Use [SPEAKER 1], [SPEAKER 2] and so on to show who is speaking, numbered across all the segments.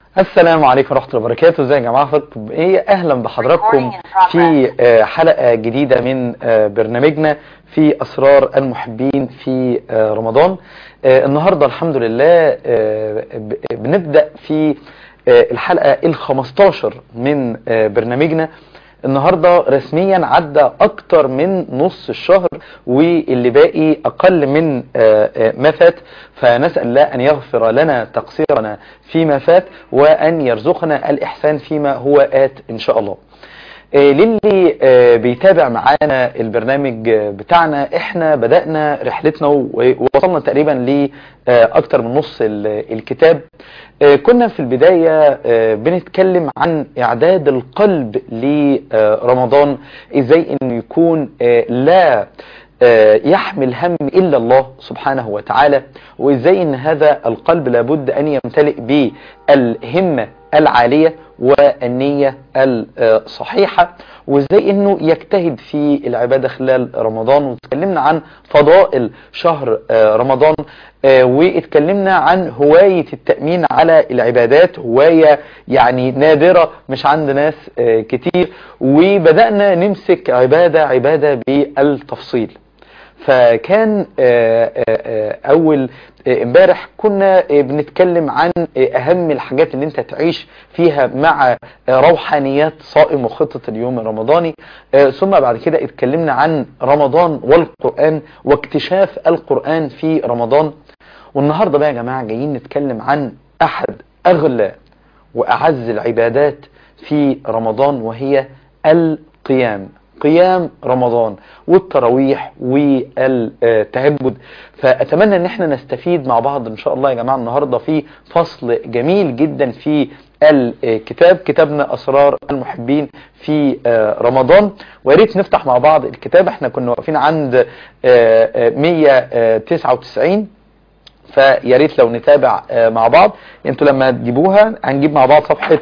[SPEAKER 1] السلام عليكم ورحمة الله وبركاته ازي يا جماعة طب ايه اهلا بحضراتكم في آه، حلقة جديدة من آه، برنامجنا في اسرار المحبين في آه، رمضان آه، النهاردة الحمد لله آه، ب- بنبدأ في آه، الحلقة ال15 من آه، برنامجنا النهاردة رسميا عدى اكتر من نص الشهر واللي باقي اقل من آه، آه، ما فات فنسأل الله ان يغفر لنا تقصيرنا فيما فات وان يرزقنا الاحسان فيما هو آت ان شاء الله آه، للي آه، بيتابع معانا البرنامج آه، بتاعنا احنا بدأنا رحلتنا و- ووصلنا تقريبا لأكتر من نص ال- الكتاب آه، كنا في البداية آه، بنتكلم عن إعداد القلب لرمضان إزاي أنه يكون آه، لا آه، يحمل هم إلا الله سبحانه وتعالى وإزاي أن هذا القلب لابد أن يمتلئ بالهمة العالية والنية الصحيحة وازاي انه يجتهد في العبادة خلال رمضان واتكلمنا عن فضائل شهر آه، رمضان آه، واتكلمنا عن هواية التأمين على العبادات هواية يعني نادرة مش عند ناس آه، كتير وبدأنا نمسك عبادة عبادة بالتفصيل فكان آه، آه، آه، اول آه، امبارح كنا آه، بنتكلم عن آه، اهم الحاجات اللي انت تعيش فيها مع آه، روحانيات صائم وخطة اليوم الرمضاني آه، ثم بعد كده اتكلمنا عن رمضان والقرآن واكتشاف القرآن في رمضان والنهاردة بقى يا جماعة جايين نتكلم عن احد اغلى واعز العبادات في رمضان وهي القيام قيام رمضان والتراويح والتهجد فأتمنى ان احنا نستفيد مع بعض ان شاء الله يا جماعة النهاردة في فصل جميل جدا في الكتاب كتابنا أسرار المحبين في آه، رمضان وياريت نفتح مع بعض الكتاب احنا كنا واقفين عند آه، آه، 199 فيا ريت لو نتابع آه، مع بعض انتوا لما تجيبوها هنجيب مع بعض صفحة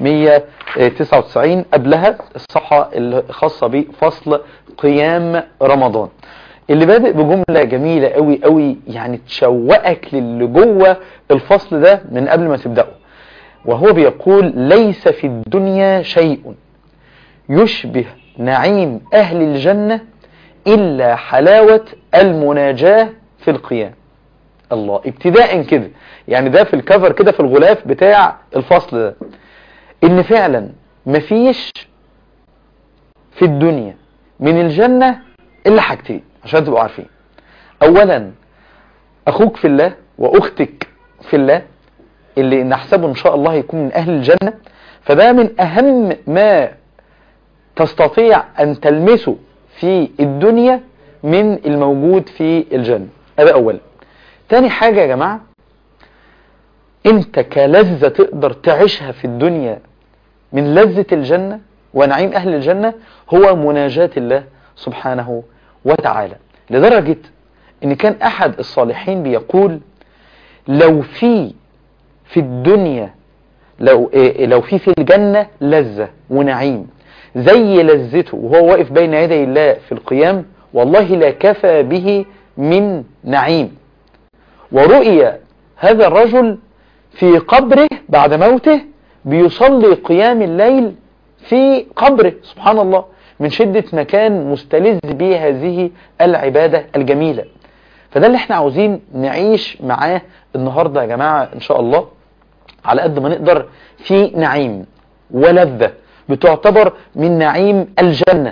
[SPEAKER 1] 199 قبلها الصفحة الخاصة بفصل قيام رمضان اللي بادئ بجملة جميلة قوي قوي يعني تشوقك للي جوه الفصل ده من قبل ما تبدأه وهو بيقول ليس في الدنيا شيء يشبه نعيم أهل الجنة إلا حلاوة المناجاة في القيام الله ابتداء كده يعني ده في الكفر كده في الغلاف بتاع الفصل ده ان فعلا مفيش في الدنيا من الجنة الا حاجتين عشان تبقوا عارفين اولا اخوك في الله واختك في الله اللي نحسبه ان شاء الله يكون من اهل الجنة فده من اهم ما تستطيع ان تلمسه في الدنيا من الموجود في الجنة هذا اولا تاني حاجة يا جماعة انت كلذة تقدر تعيشها في الدنيا من لذة الجنة ونعيم اهل الجنة هو مناجاة الله سبحانه وتعالى لدرجة ان كان احد الصالحين بيقول لو في في الدنيا لو إيه لو في في الجنة لذة ونعيم زي لذته وهو واقف بين يدي الله في القيام والله لا كفى به من نعيم ورؤي هذا الرجل في قبره بعد موته بيصلي قيام الليل في قبره سبحان الله من شدة مكان مستلذ به هذه العبادة الجميلة فده اللي احنا عاوزين نعيش معاه النهاردة يا جماعة ان شاء الله على قد ما نقدر في نعيم ولذة بتعتبر من نعيم الجنة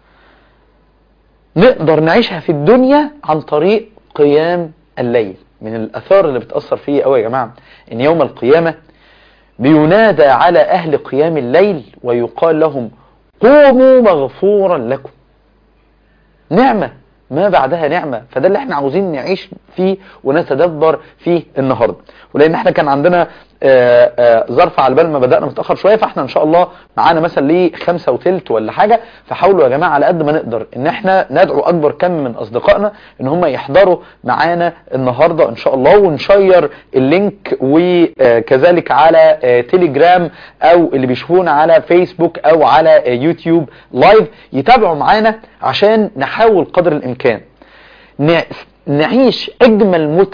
[SPEAKER 1] نقدر نعيشها في الدنيا عن طريق قيام الليل من الأثار اللي بتأثر فيه قوي يا جماعة إن يوم القيامة بينادى على أهل قيام الليل ويقال لهم قوموا مغفورا لكم نعمة ما بعدها نعمة فده اللي احنا عاوزين نعيش فيه ونتدبر فيه النهاردة ولان احنا كان عندنا آه، آه، ظرف على بال ما بدأنا متأخر شوية فاحنا ان شاء الله معانا مثلا ليه خمسة وتلت ولا حاجة فحاولوا يا جماعة على قد ما نقدر ان احنا ندعو اكبر كم من اصدقائنا ان هم يحضروا معانا النهاردة ان شاء الله ونشير اللينك وكذلك على آه، تيليجرام او اللي بيشوفونا على فيسبوك او على آه، يوتيوب لايف يتابعوا معانا عشان نحاول قدر الامكان نع- نعيش اجمل متعة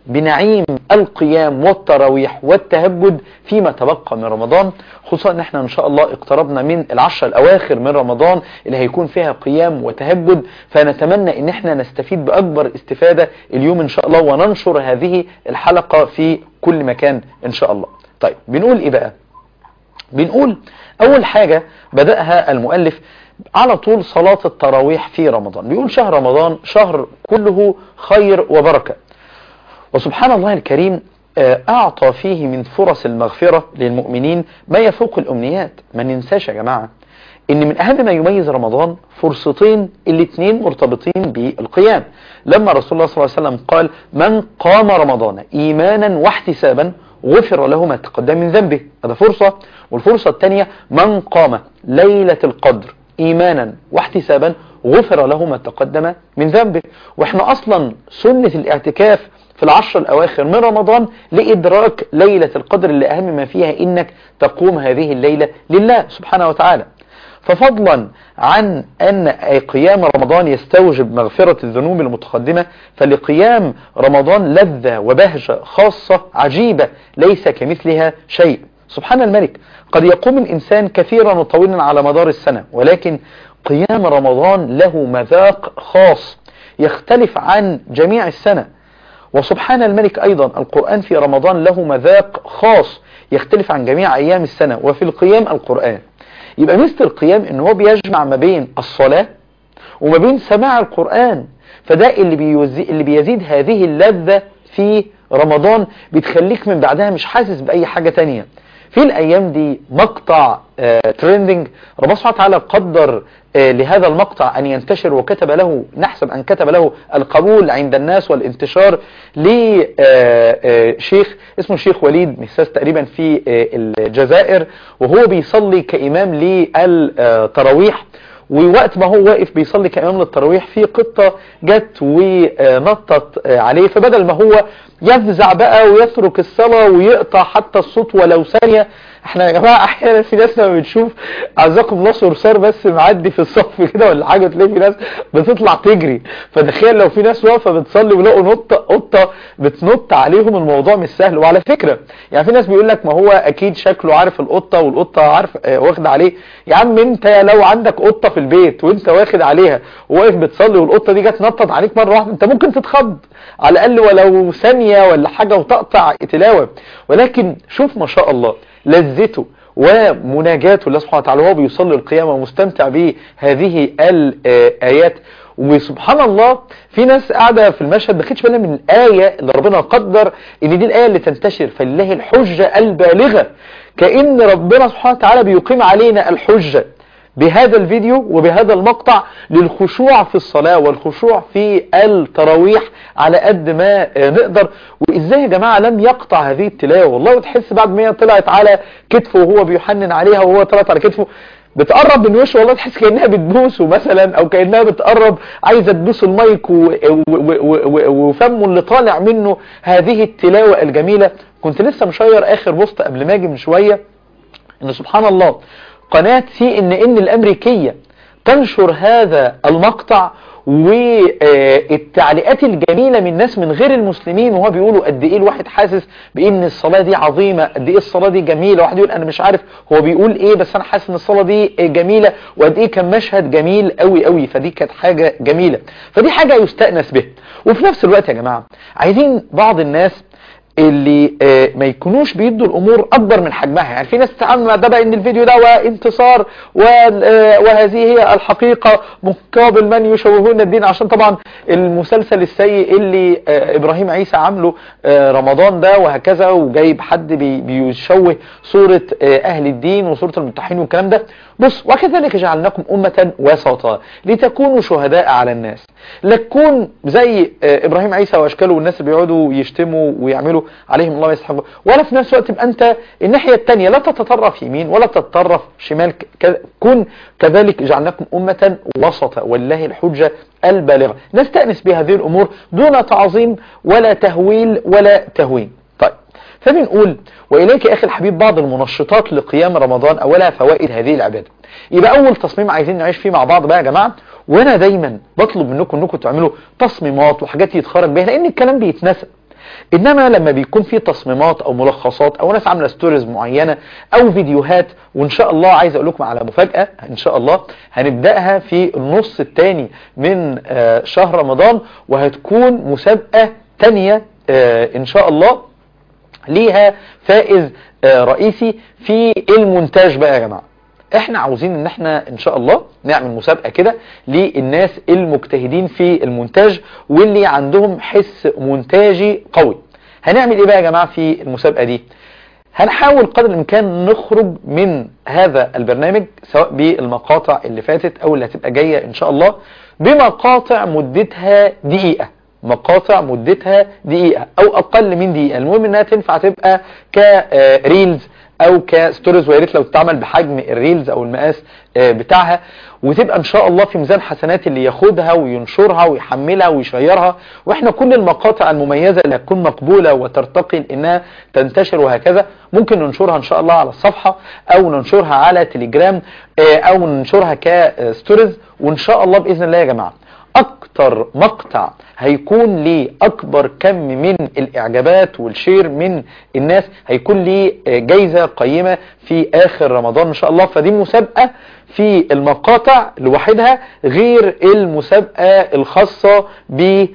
[SPEAKER 1] بنعيم القيام والتراويح والتهجد فيما تبقى من رمضان خصوصا ان احنا ان شاء الله اقتربنا من العشر الاواخر من رمضان اللي هيكون فيها قيام وتهجد فنتمنى ان احنا نستفيد باكبر استفادة اليوم ان شاء الله وننشر هذه الحلقة في كل مكان ان شاء الله طيب بنقول ايه بقى بنقول اول حاجة بدأها المؤلف على طول صلاة التراويح في رمضان بيقول شهر رمضان شهر كله خير وبركة وسبحان الله الكريم أعطى فيه من فرص المغفرة للمؤمنين ما يفوق الأمنيات ما ننساش يا جماعة إن من أهم ما يميز رمضان فرصتين الاثنين مرتبطين بالقيام لما رسول الله صلى الله عليه وسلم قال من قام رمضان إيمانا واحتسابا غفر له ما تقدم من ذنبه هذا فرصة والفرصة الثانية من قام ليلة القدر إيمانا واحتسابا غفر له ما تقدم من ذنبه واحنا أصلا سنة الاعتكاف في العشر الأواخر من رمضان لإدراك ليلة القدر اللي أهم ما فيها إنك تقوم هذه الليلة لله سبحانه وتعالى ففضلا عن أن قيام رمضان يستوجب مغفرة الذنوب المتقدمة فلقيام رمضان لذة وبهجة خاصة عجيبة ليس كمثلها شيء سبحان الملك قد يقوم الإنسان كثيرا وطويلا على مدار السنة ولكن قيام رمضان له مذاق خاص يختلف عن جميع السنة وسبحان الملك أيضا القرآن في رمضان له مذاق خاص يختلف عن جميع أيام السنة وفي القيام القرآن يبقى مثل القيام ان هو بيجمع ما بين الصلاة وما بين سماع القرآن فده اللي, بيوزي اللي بيزيد هذه اللذة في رمضان بتخليك من بعدها مش حاسس بأي حاجة تانية في الأيام دي مقطع آه ترندنج ربنا سبحانه وتعالى قدر آه لهذا المقطع أن ينتشر وكتب له نحسب أن كتب له القبول عند الناس والانتشار لشيخ اسمه الشيخ وليد مساس تقريبا في آه الجزائر وهو بيصلي كإمام للتراويح ووقت ما هو واقف بيصلي كإمام للتراويح في قطة جت ونطت عليه فبدل ما هو يفزع بقى ويترك الصلاة ويقطع حتى الصوت ولو ثانية احنا يا جماعة احيانا في ناس لما بنشوف عزاكم الله صرصار بس معدي في الصف كده ولا حاجة تلاقي في ناس بتطلع تجري فتخيل لو في ناس واقفة بتصلي ولقوا نطة قطة بتنط عليهم الموضوع مش سهل وعلى فكرة يعني في ناس بيقول لك ما هو اكيد شكله عارف القطة والقطة عارف اه واخد عليه يا عم انت لو عندك قطة في البيت وانت واخد عليها وواقف بتصلي والقطة دي جت نطت عليك مرة واحدة انت ممكن تتخض على الاقل ولو ثانية ولا حاجة وتقطع تلاوة ولكن شوف ما شاء الله لذته ومناجاته الله سبحانه وتعالى وهو بيصلي القيامة ومستمتع بهذه الآيات وسبحان الله في ناس قاعدة في المشهد ما خدش بالها من الآية اللي ربنا قدر ان دي الآية اللي تنتشر فلله الحجة البالغة كأن ربنا سبحانه وتعالى بيقيم علينا الحجة بهذا الفيديو وبهذا المقطع للخشوع في الصلاة والخشوع في التراويح على قد ما نقدر وازاي يا جماعة لم يقطع هذه التلاوة والله تحس بعد ما هي طلعت على كتفه وهو بيحنن عليها وهو طلعت على كتفه بتقرب من وشه والله تحس كأنها بتبوسه مثلا او كأنها بتقرب عايزة تبوس المايك وفمه اللي طالع منه هذه التلاوة الجميلة كنت لسه مشير اخر بوست قبل ما اجي من شوية ان سبحان الله قناة سي ان ان الامريكية تنشر هذا المقطع والتعليقات الجميلة من ناس من غير المسلمين وهو بيقولوا قد ايه الواحد حاسس بان الصلاة دي عظيمة قد ايه الصلاة دي جميلة واحد يقول انا مش عارف هو بيقول ايه بس انا حاسس ان الصلاة دي جميلة وقد ايه كان مشهد جميل قوي قوي فدي كانت حاجة جميلة فدي حاجة يستأنس بها وفي نفس الوقت يا جماعة عايزين بعض الناس اللي آه ما يكونوش بيدوا الامور اكبر من حجمها يعني في ناس تتعامل مع ده بقى ان الفيديو ده وانتصار وهذه هي الحقيقة مقابل من يشوهون الدين عشان طبعا المسلسل السيء اللي آه ابراهيم عيسى عامله آه رمضان ده وهكذا وجايب حد بي بيشوه صورة اهل الدين وصورة المتحين والكلام ده بص وكذلك جعلناكم امة وسطا لتكونوا شهداء على الناس لا تكون زي ابراهيم عيسى واشكاله والناس اللي بيقعدوا يشتموا ويعملوا عليهم الله يسحبه ولا في نفس الوقت تبقى انت الناحية التانية لا تتطرف يمين ولا تتطرف شمال كن كذلك جعلناكم أمة وسطا والله الحجة البالغة نستأنس بهذه الأمور دون تعظيم ولا تهويل ولا تهوين طيب فبنقول وإليك يا أخي الحبيب بعض المنشطات لقيام رمضان أولها فوائد هذه العبادة يبقى أول تصميم عايزين نعيش فيه مع بعض بقى يا جماعة وانا دايما بطلب منكم انكم تعملوا تصميمات وحاجات يتخرج بيها لان الكلام بيتنسى انما لما بيكون في تصميمات او ملخصات او ناس عامله ستوريز معينه او فيديوهات وان شاء الله عايز اقول لكم على مفاجاه ان شاء الله هنبداها في النص الثاني من آه، شهر رمضان وهتكون مسابقه ثانيه ان شاء الله ليها فائز آه، رئيسي في المونتاج بقى يا جماعه احنا عاوزين ان احنا ان شاء الله نعمل مسابقة كده للناس المجتهدين في المونتاج واللي عندهم حس مونتاجي قوي هنعمل ايه بقى يا جماعة في المسابقة دي هنحاول قدر الامكان نخرج من هذا البرنامج سواء بالمقاطع اللي فاتت او اللي هتبقى جاية ان شاء الله بمقاطع مدتها دقيقة مقاطع مدتها دقيقة او اقل من دقيقة المهم انها تنفع تبقى كريلز او كستوريز ويا ريت لو تتعمل بحجم الريلز او المقاس آه، بتاعها وتبقى ان شاء الله في ميزان حسنات اللي ياخدها وينشرها ويحملها ويشيرها واحنا كل المقاطع المميزة اللي هتكون مقبولة وترتقي انها تنتشر وهكذا ممكن ننشرها ان شاء الله على الصفحة او ننشرها على تليجرام آه، او ننشرها كستوريز وان شاء الله باذن الله يا جماعة اكتر مقطع هيكون ليه اكبر كم من الاعجابات والشير من الناس هيكون ليه جايزة قيمة في اخر رمضان ان شاء الله فدي مسابقة في المقاطع لوحدها غير المسابقة الخاصة ب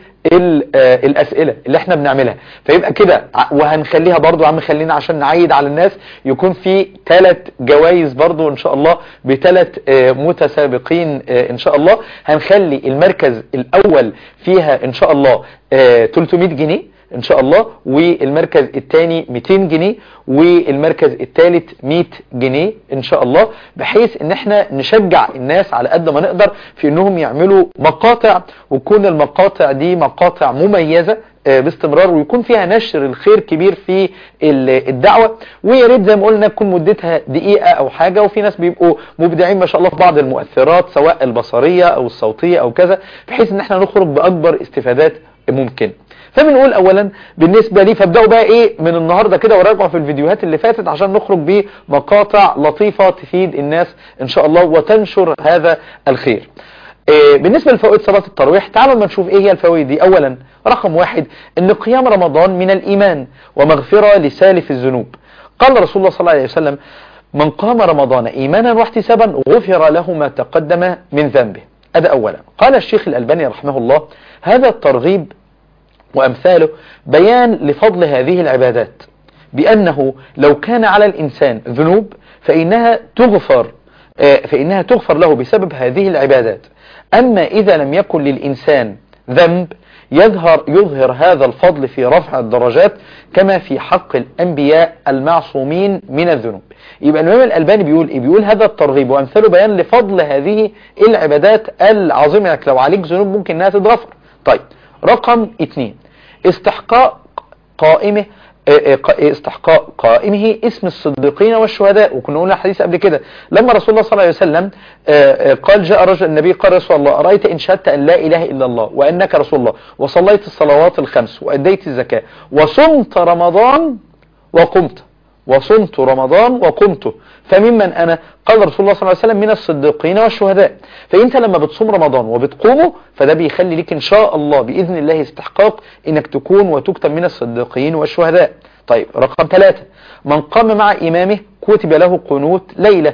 [SPEAKER 1] الاسئلة اللي احنا بنعملها فيبقى كده وهنخليها برضو عم خلينا عشان نعيد على الناس يكون في ثلاث جوائز برضو ان شاء الله بثلاث متسابقين ان شاء الله هنخلي المركز الاول فيها ان شاء الله 300 جنيه ان شاء الله والمركز الثاني 200 جنيه والمركز الثالث 100 جنيه ان شاء الله بحيث ان احنا نشجع الناس على قد ما نقدر في انهم يعملوا مقاطع وتكون المقاطع دي مقاطع مميزة باستمرار ويكون فيها نشر الخير كبير في الدعوة ويا ريت زي ما قلنا تكون مدتها دقيقة او حاجة وفي ناس بيبقوا مبدعين ما شاء الله في بعض المؤثرات سواء البصرية او الصوتية او كذا بحيث ان احنا نخرج باكبر استفادات ممكن فبنقول اولا بالنسبة لي فابدأوا بقى ايه من النهاردة كده وراجعوا في الفيديوهات اللي فاتت عشان نخرج بمقاطع لطيفة تفيد الناس ان شاء الله وتنشر هذا الخير إيه بالنسبة لفوائد صلاة التراويح تعالوا ما نشوف ايه هي الفوائد دي اولا رقم واحد ان قيام رمضان من الايمان ومغفرة لسالف الذنوب قال رسول الله صلى الله عليه وسلم من قام رمضان ايمانا واحتسابا غفر له ما تقدم من ذنبه هذا اولا قال الشيخ الالباني رحمه الله هذا الترغيب وأمثاله بيان لفضل هذه العبادات بأنه لو كان على الإنسان ذنوب فإنها تغفر فإنها تغفر له بسبب هذه العبادات أما إذا لم يكن للإنسان ذنب يظهر, يظهر هذا الفضل في رفع الدرجات كما في حق الأنبياء المعصومين من الذنوب يبقى الإمام الألباني بيقول إيه بيقول هذا الترغيب وأمثاله بيان لفضل هذه العبادات العظيمة يعني لو عليك ذنوب ممكن أنها تتغفر طيب رقم اثنين استحقاق قائمه استحقاق قائمه اسم الصديقين والشهداء وكنا قلنا حديث قبل كده لما رسول الله صلى الله عليه وسلم قال جاء رجل النبي قال رسول الله أرأيت إن شهدت أن لا إله إلا الله وأنك رسول الله وصليت الصلوات الخمس وأديت الزكاة وصمت رمضان وقمت وصمت رمضان وقمته فممن أنا قال رسول الله صلى الله عليه وسلم من الصديقين والشهداء فأنت لما بتصوم رمضان وبتقومه فده بيخلي لك إن شاء الله بإذن الله استحقاق إنك تكون وتكتب من الصديقين والشهداء طيب رقم ثلاثة من قام مع إمامه كتب له قنوت ليلة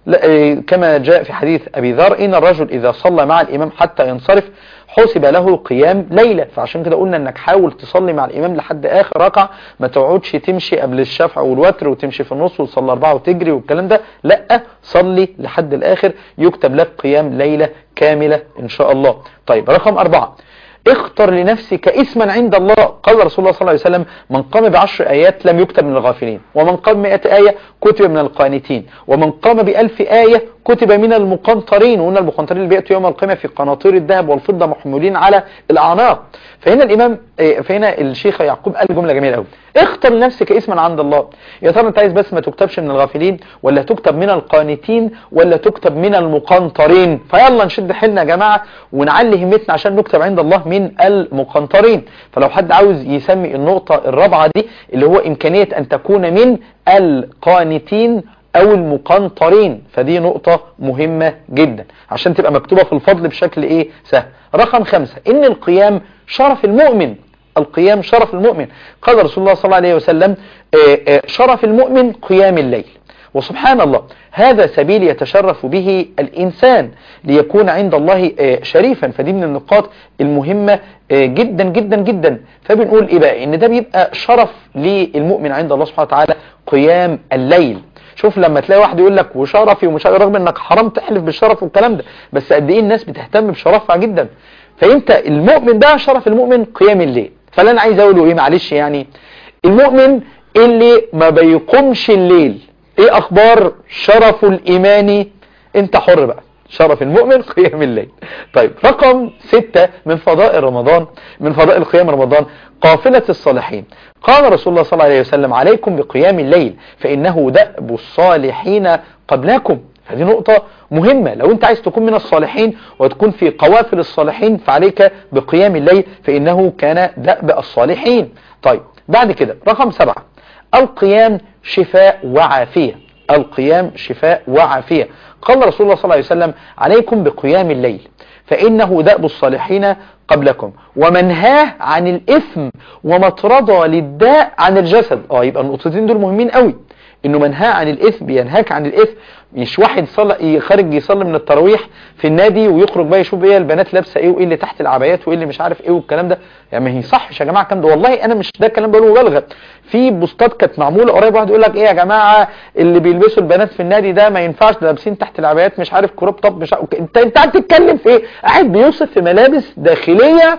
[SPEAKER 1] كما جاء في حديث أبي ذر إن الرجل إذا صلى مع الإمام حتى ينصرف حسب له قيام ليلة فعشان كده قلنا انك حاول تصلي مع الامام لحد اخر ركعة ما تقعدش تمشي قبل الشفع والوتر وتمشي في النص وتصلي اربعة وتجري والكلام ده لا صلي لحد الاخر يكتب لك قيام ليلة كاملة ان شاء الله طيب رقم اربعة اختر لنفسك اسما عند الله قال رسول الله صلى الله عليه وسلم من قام بعشر آيات لم يكتب من الغافلين ومن قام مئة آية كتب من القانتين ومن قام بألف آية كتب من المقنطرين وقلنا المقنطرين اللي بيأتوا يوم القيامة في قناطير الذهب والفضة محمولين على الأعناق فهنا الإمام فهنا الشيخ يعقوب قال جملة جميلة قوي اختر لنفسك اسما عند الله يا ترى انت عايز بس ما تكتبش من الغافلين ولا تكتب من القانتين ولا تكتب من المقنطرين فيلا نشد حيلنا يا جماعة ونعلي همتنا عشان نكتب عند الله من المقنطرين فلو حد عاوز يسمي النقطة الرابعة دي اللي هو إمكانية أن تكون من القانتين او المقنطرين فدي نقطة مهمة جدا عشان تبقى مكتوبة في الفضل بشكل ايه سهل رقم خمسة ان القيام شرف المؤمن القيام شرف المؤمن قال رسول الله صلى الله عليه وسلم شرف المؤمن قيام الليل وسبحان الله هذا سبيل يتشرف به الإنسان ليكون عند الله شريفا فدي من النقاط المهمة جدا جدا جدا فبنقول إيه بقى إن ده بيبقى شرف للمؤمن عند الله سبحانه وتعالى قيام الليل شوف لما تلاقي واحد يقول لك وشرفي ومش رغم انك حرام تحلف بالشرف والكلام ده بس قد ايه الناس بتهتم بشرفها جدا فانت المؤمن ده شرف المؤمن قيام الليل فاللي انا عايز اقوله ايه معلش يعني المؤمن اللي ما بيقومش الليل ايه اخبار شرفه الايماني انت حر بقى شرف المؤمن قيام الليل طيب رقم ستة من فضائل رمضان من فضائل قيام رمضان قافلة الصالحين قال رسول الله صلى الله عليه وسلم عليكم بقيام الليل فإنه دأب الصالحين قبلكم هذه نقطة مهمة لو انت عايز تكون من الصالحين وتكون في قوافل الصالحين فعليك بقيام الليل فإنه كان دأب الصالحين طيب بعد كده رقم سبعة القيام شفاء وعافية القيام شفاء وعافية قال رسول الله صلى الله عليه وسلم عليكم بقيام الليل فإنه دأب الصالحين قبلكم ومنهاه عن الإثم ومطردة للداء عن الجسد اه يبقى النقطتين دول مهمين قوي انه منهاه عن الاثم بينهاك عن الاثم مش واحد يصلي خارج يصلي من التراويح في النادي ويخرج بقى يشوف ايه البنات لابسه ايه وايه اللي تحت العبايات وايه اللي مش عارف ايه والكلام ده يعني ما هي صحش يا جماعه الكلام ده والله انا مش ده الكلام بقوله مبالغه في بوستات كانت معموله قريب واحد يقول لك ايه يا جماعه اللي بيلبسوا البنات في النادي ده ما ينفعش لابسين تحت العبايات مش عارف كروب توب مش عارف انت انت قاعد تتكلم في ايه قاعد بيوصف في ملابس داخليه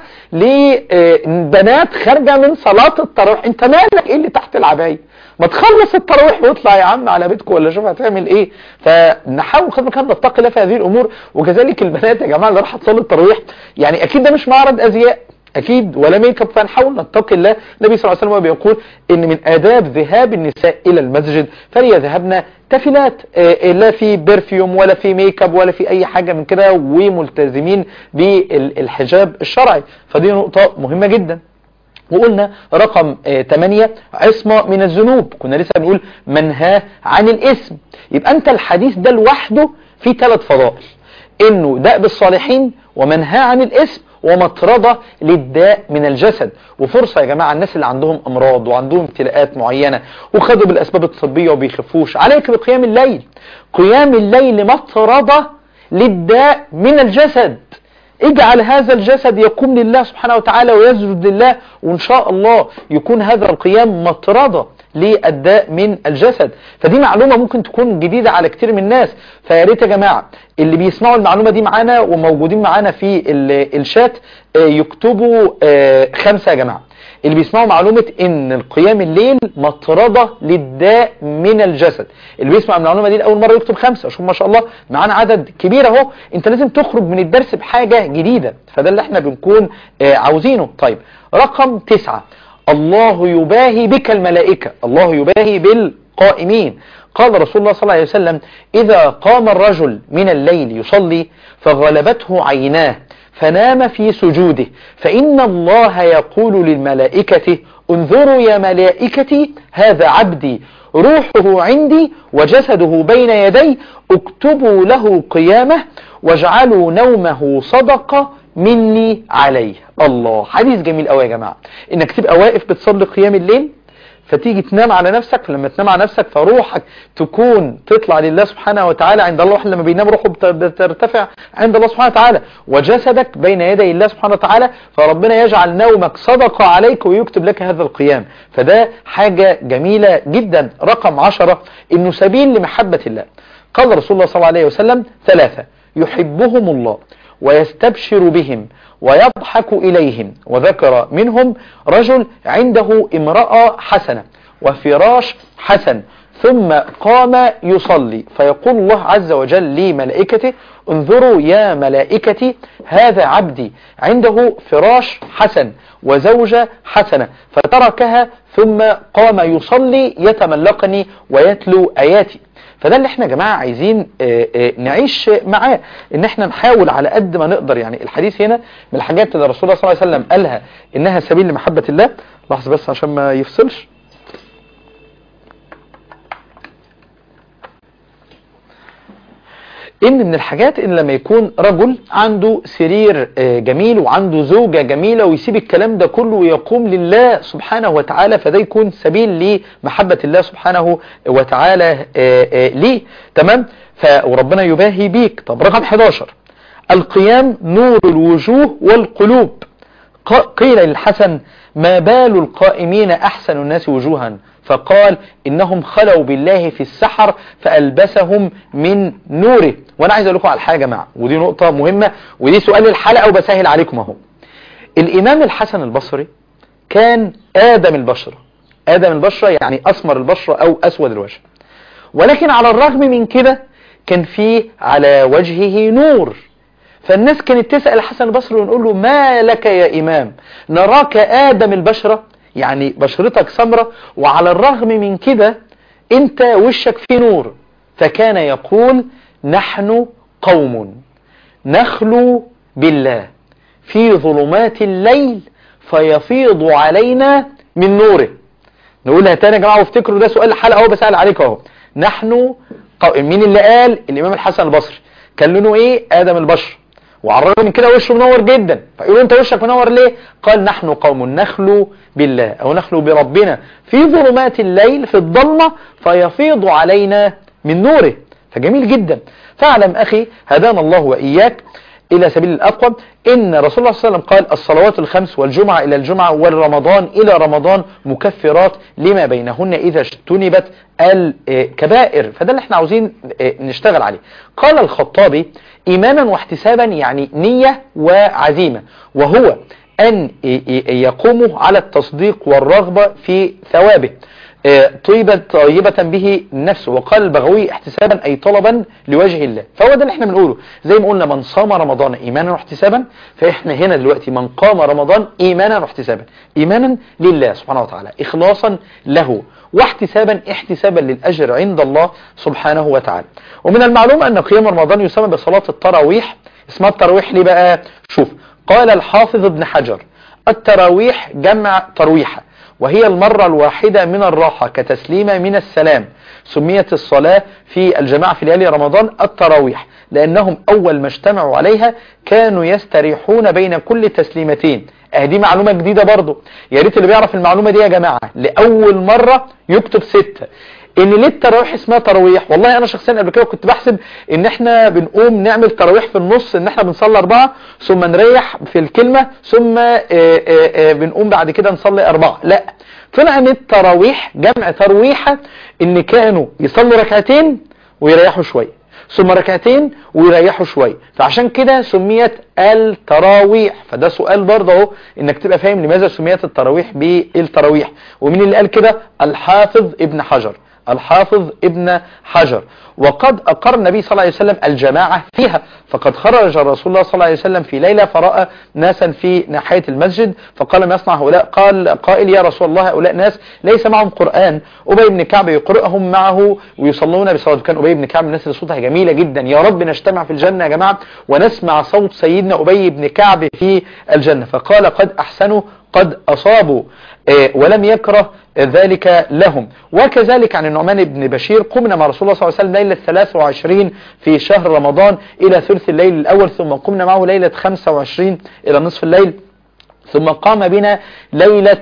[SPEAKER 1] لبنات خارجه من صلاه التراويح انت مالك ايه اللي تحت العبايه ما تخلص التراويح واطلع يا عم على بيتكم ولا شوف هتعمل ايه فنحاول قدر الامكان نتقي الله في هذه الامور وكذلك البنات يا جماعه اللي راح تصلي التراويح يعني اكيد ده مش معرض ازياء اكيد ولا ميك اب فنحاول نتقي الله النبي صلى الله عليه وسلم بيقول ان من اداب ذهاب النساء الى المسجد فليذهبن تفلات لا في برفيوم ولا في ميك اب ولا في اي حاجه من كده وملتزمين بالحجاب الشرعي فدي نقطه مهمه جدا وقلنا رقم 8 عصمة من الذنوب كنا لسه بنقول منهاه عن الاسم يبقى انت الحديث ده لوحده فيه ثلاث فضائل انه دأب الصالحين ومنهاه عن الاسم ومطردة للداء من الجسد وفرصة يا جماعة الناس اللي عندهم امراض وعندهم ابتلاءات معينة وخدوا بالاسباب الطبية وبيخفوش عليك بقيام الليل قيام الليل مطردة للداء من الجسد اجعل هذا الجسد يقوم لله سبحانه وتعالى ويسجد لله وان شاء الله يكون هذا القيام مطردة للداء من الجسد فدي معلومة ممكن تكون جديدة على كتير من الناس فيا ريت يا جماعة اللي بيسمعوا المعلومة دي معانا وموجودين معانا في الشات يكتبوا خمسة يا جماعة اللي بيسمعوا معلومة ان القيام الليل مطردة للداء من الجسد اللي بيسمع المعلومة دي لأول مرة يكتب خمسة شوف ما شاء الله معانا عدد كبير اهو انت لازم تخرج من الدرس بحاجة جديدة فده اللي احنا بنكون عاوزينه طيب رقم تسعة الله يباهي بك الملائكة الله يباهي بالقائمين قال رسول الله صلى الله عليه وسلم إذا قام الرجل من الليل يصلي فغلبته عيناه فنام في سجوده فإن الله يقول للملائكة انظروا يا ملائكتي هذا عبدي روحه عندي وجسده بين يدي اكتبوا له قيامه واجعلوا نومه صدقة مني عليه الله حديث جميل قوي يا جماعة انك تبقى واقف بتصلي قيام الليل فتيجي تنام على نفسك فلما تنام على نفسك فروحك تكون تطلع لله سبحانه وتعالى عند الله واحد لما بينام روحه بترتفع عند الله سبحانه وتعالى وجسدك بين يدي الله سبحانه وتعالى فربنا يجعل نومك صدقة عليك ويكتب لك هذا القيام فده حاجة جميلة جدا رقم عشرة انه سبيل لمحبة الله قال رسول الله صلى الله عليه وسلم ثلاثة يحبهم الله ويستبشر بهم ويضحك إليهم وذكر منهم رجل عنده امرأة حسنة وفراش حسن ثم قام يصلي فيقول الله عز وجل لملائكته انظروا يا ملائكتي هذا عبدي عنده فراش حسن وزوجة حسنة فتركها ثم قام يصلي يتملقني ويتلو آياتي فده اللي احنا يا جماعة عايزين اه اه نعيش معاه ان احنا نحاول على قد ما نقدر يعني الحديث هنا من الحاجات اللي الرسول صلى الله عليه وسلم قالها انها سبيل لمحبة الله لحظة بس عشان ما يفصلش ان من الحاجات ان لما يكون رجل عنده سرير جميل وعنده زوجة جميلة ويسيب الكلام ده كله ويقوم لله سبحانه وتعالى فده يكون سبيل لمحبة الله سبحانه وتعالى ليه تمام وربنا يباهي بيك طب رقم 11 القيام نور الوجوه والقلوب قيل للحسن ما بال القائمين أحسن الناس وجوها فقال إنهم خلوا بالله في السحر فألبسهم من نوره وأنا عايز أقول لكم على حاجة يا جماعة ودي نقطة مهمة ودي سؤال الحلقة وبسهل عليكم أهو الإمام الحسن البصري كان آدم البشرة آدم البشرة يعني أسمر البشرة أو أسود الوجه ولكن على الرغم من كده كان فيه على وجهه نور فالناس كانت تسأل الحسن البصري ونقول له ما لك يا إمام نراك آدم البشرة يعني بشرتك سمرة وعلى الرغم من كده انت وشك فيه نور فكان يقول نحن قوم نخلو بالله في ظلمات الليل فيفيض علينا من نوره نقولها تاني يا جماعة وافتكروا ده سؤال الحلقة اهو بسأل عليكم اهو نحن قو... مين اللي قال الامام الحسن البصري كان لونه ايه ادم البشر وعلى الرغم من كده وشه منور جدا فيقولوا انت وشك منور ليه قال نحن قوم نخلو بالله او نخلو بربنا في ظلمات الليل في الضلمة فيفيض علينا من نوره فجميل جدا فاعلم اخي هدانا الله واياك الى سبيل الاقوم ان رسول الله صلى الله عليه وسلم قال الصلوات الخمس والجمعة الى الجمعة والرمضان الى رمضان مكفرات لما بينهن اذا اجتنبت الكبائر فده اللي احنا عاوزين نشتغل عليه قال الخطابي ايمانا واحتسابا يعني نية وعزيمة وهو ان يقوموا على التصديق والرغبة في ثوابه طيبة طيبة به النفس وقال البغوي احتسابا أي طلبا لوجه الله فهو ده اللي احنا بنقوله زي ما قلنا من صام رمضان إيمانا واحتسابا فإحنا هنا دلوقتي من قام رمضان إيمانا واحتسابا إيمانا لله سبحانه وتعالى إخلاصا له واحتسابا احتسابا للأجر عند الله سبحانه وتعالى ومن المعلوم أن قيام رمضان يسمى بصلاة التراويح اسمها التراويح ليه بقى شوف قال الحافظ ابن حجر التراويح جمع ترويحة وهي المرة الواحدة من الراحة كتسليمة من السلام سميت الصلاة في الجماعة في ليالي رمضان التراويح لأنهم أول ما اجتمعوا عليها كانوا يستريحون بين كل تسليمتين اه دي معلومة جديدة برضو يا ريت اللي بيعرف المعلومة دي يا جماعة لأول مرة يكتب ستة ان ليه التراويح اسمها تراويح والله انا شخصيا قبل كده كنت بحسب ان احنا بنقوم نعمل تراويح في النص ان احنا بنصلي اربعة ثم نريح في الكلمة ثم اه اه بنقوم بعد كده نصلي اربعة لا طلع ان التراويح جمع ترويحة ان كانوا يصلوا ركعتين ويريحوا شوية ثم ركعتين ويريحوا شوية فعشان كده سميت التراويح فده سؤال برضه اهو انك تبقى فاهم لماذا سميت التراويح بالتراويح ومين اللي قال كده الحافظ ابن حجر الحافظ ابن حجر وقد أقر النبي صلى الله عليه وسلم الجماعة فيها فقد خرج رسول الله صلى الله عليه وسلم في ليلة فرأى ناسا في ناحية المسجد فقال ما يصنع هؤلاء قال قائل يا رسول الله هؤلاء ناس ليس معهم قرآن أبي بن كعب يقرأهم معه ويصلون بصلاة كان أبي بن كعب الناس اللي صوتها جميلة جدا يا رب نجتمع في الجنة يا جماعة ونسمع صوت سيدنا أبي بن كعب في الجنة فقال قد أحسنوا قد أصابوا ولم يكره ذلك لهم وكذلك عن النعمان بن بشير قمنا مع رسول الله صلى الله عليه وسلم ليلة 23 في شهر رمضان إلى ثلث الليل الأول ثم قمنا معه ليلة 25 إلى نصف الليل ثم قام بنا ليلة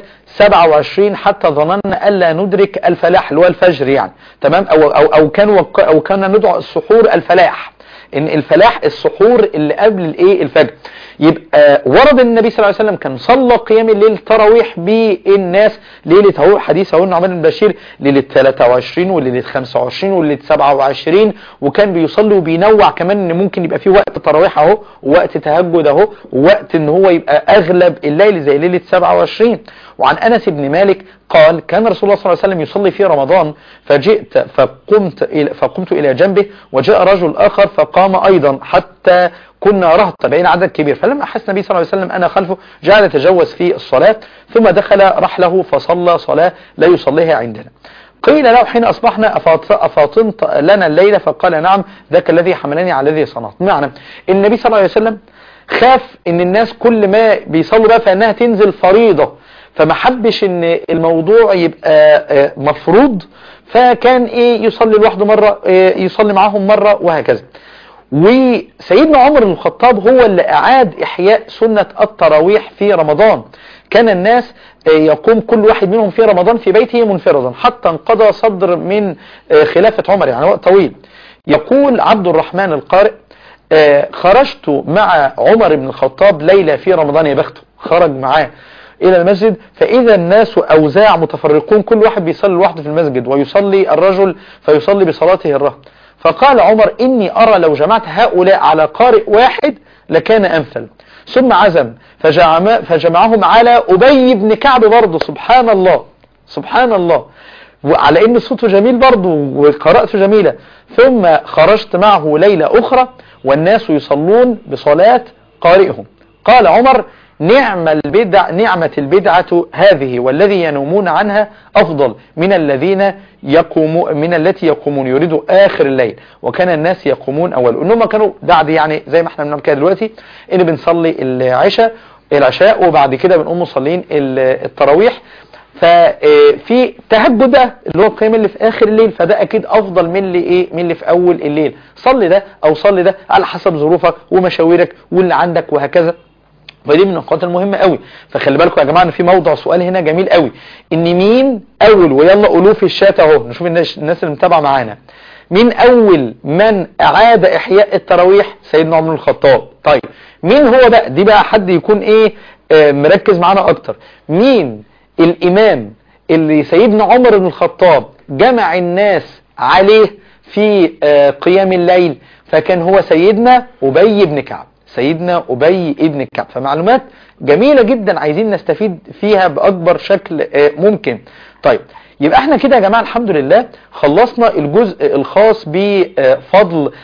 [SPEAKER 1] 27 حتى ظننا ألا ندرك الفلاح اللي هو الفجر يعني تمام أو, أو, أو, كان أو كان ندعو السحور الفلاح ان الفلاح السحور اللي قبل الايه الفجر يبقى ورد النبي صلى الله عليه وسلم كان صلى قيام الليل تراويح بالناس ليله اهو حديث اهو النعمان بن بشير ليله 23 وليله 25 وليله 27 وكان بيصلي وبينوع كمان ان ممكن يبقى في وقت تراويح اهو ووقت تهجد اهو ووقت ان هو يبقى اغلب الليل زي ليله 27 وعن انس بن مالك قال كان رسول الله صلى الله عليه وسلم يصلي في رمضان فجئت فقمت إلى, فقمت إلى جنبه وجاء رجل آخر فقام أيضا حتى كنا رهط بين عدد كبير فلما أحس النبي صلى الله عليه وسلم أنا خلفه جعل يتجوز في الصلاة ثم دخل رحله فصلى صلاة لا يصليها عندنا قيل له حين أصبحنا أفاطمت لنا الليلة فقال نعم ذاك الذي حملني على الذي صنعت معنى النبي صلى الله عليه وسلم خاف ان الناس كل ما بيصلوا بقى فانها تنزل فريضة فما حبش ان الموضوع يبقى مفروض فكان ايه يصلي لوحده مرة إيه يصلي معاهم مرة وهكذا وسيدنا عمر بن الخطاب هو اللي أعاد إحياء سنة التراويح في رمضان كان الناس يقوم كل واحد منهم في رمضان في بيته منفردا حتى انقضى صدر من خلافة عمر يعني وقت طويل يقول عبد الرحمن القارئ خرجت مع عمر بن الخطاب ليلة في رمضان يا بخته خرج معاه إلى المسجد فإذا الناس أوزاع متفرقون كل واحد بيصلي لوحده في المسجد ويصلي الرجل فيصلي بصلاته الرهن فقال عمر إني أرى لو جمعت هؤلاء على قارئ واحد لكان أمثل ثم عزم فجمع فجمعهم على أبي بن كعب برضه سبحان الله سبحان الله وعلى ان صوته جميل برضه وقراءته جميلة ثم خرجت معه ليلة أخرى والناس يصلون بصلاة قارئهم قال عمر نعم البدع نعمة البدعة هذه والذي ينومون عنها أفضل من الذين يقوموا من التي يقومون يريدوا آخر الليل وكان الناس يقومون أول إنهم كانوا بعد يعني زي ما احنا بنعمل كده دلوقتي إن بنصلي العشاء العشاء وبعد كده بنقوم مصلين التراويح ففي تهجد ده اللي هو القيام اللي في اخر الليل فده اكيد افضل من اللي ايه من اللي في اول الليل صلي ده او صلي ده على حسب ظروفك ومشاويرك واللي عندك وهكذا فدي من النقاط المهمة قوي فخلي بالكم يا جماعة ان في موضوع سؤال هنا جميل قوي ان مين اول ويلا قولوه في الشات اهو نشوف الناس الناس اللي متابعه معانا مين اول من اعاد احياء التراويح سيدنا عمر بن الخطاب طيب مين هو بقى دي بقى حد يكون ايه آه مركز معانا اكتر مين الامام اللي سيدنا عمر بن الخطاب جمع الناس عليه في آه قيام الليل فكان هو سيدنا ابي بن كعب سيدنا أبي ابن كعب فمعلومات جميلة جدا عايزين نستفيد فيها بأكبر شكل ممكن طيب يبقى احنا كده يا جماعة الحمد لله خلصنا الجزء الخاص بفضل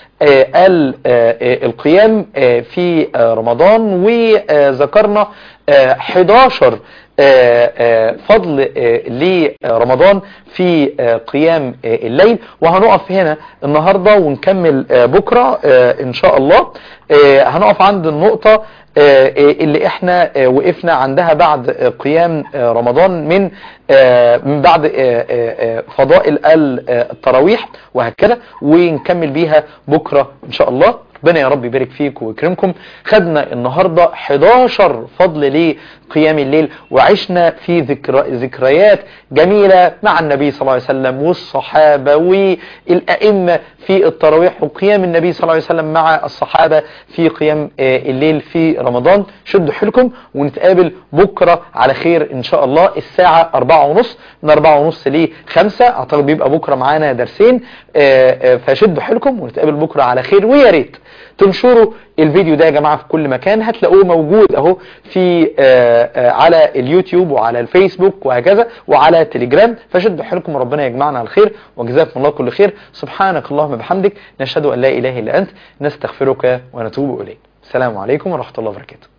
[SPEAKER 1] القيام في رمضان وذكرنا 11 فضل لرمضان في قيام الليل وهنقف هنا النهاردة ونكمل بكرة ان شاء الله هنقف عند النقطة اللي احنا وقفنا عندها بعد قيام رمضان من من بعد فضائل التراويح وهكذا ونكمل بيها بكرة ان شاء الله ربنا يا رب يبارك فيك ويكرمكم خدنا النهاردة 11 فضل لقيام الليل وعشنا في ذكر ذكريات جميلة مع النبي صلى الله عليه وسلم والصحابة والأئمة في التراويح وقيام النبي صلى الله عليه وسلم مع الصحابة في قيام الليل في رمضان شدوا حيلكم ونتقابل بكرة على خير إن شاء الله الساعة 4 ونص من 4 ونص ل 5 أعتقد بيبقى بكرة معانا درسين فشدوا حيلكم ونتقابل بكرة على خير ويا ريت تنشروا الفيديو ده يا جماعة في كل مكان هتلاقوه موجود اهو في آآ آآ على اليوتيوب وعلى الفيسبوك وهكذا وعلى تليجرام فشدوا حيلكم وربنا يجمعنا على الخير وجزاكم الله كل خير سبحانك اللهم بحمدك نشهد ان لا اله الا انت نستغفرك ونتوب اليك السلام عليكم ورحمة الله وبركاته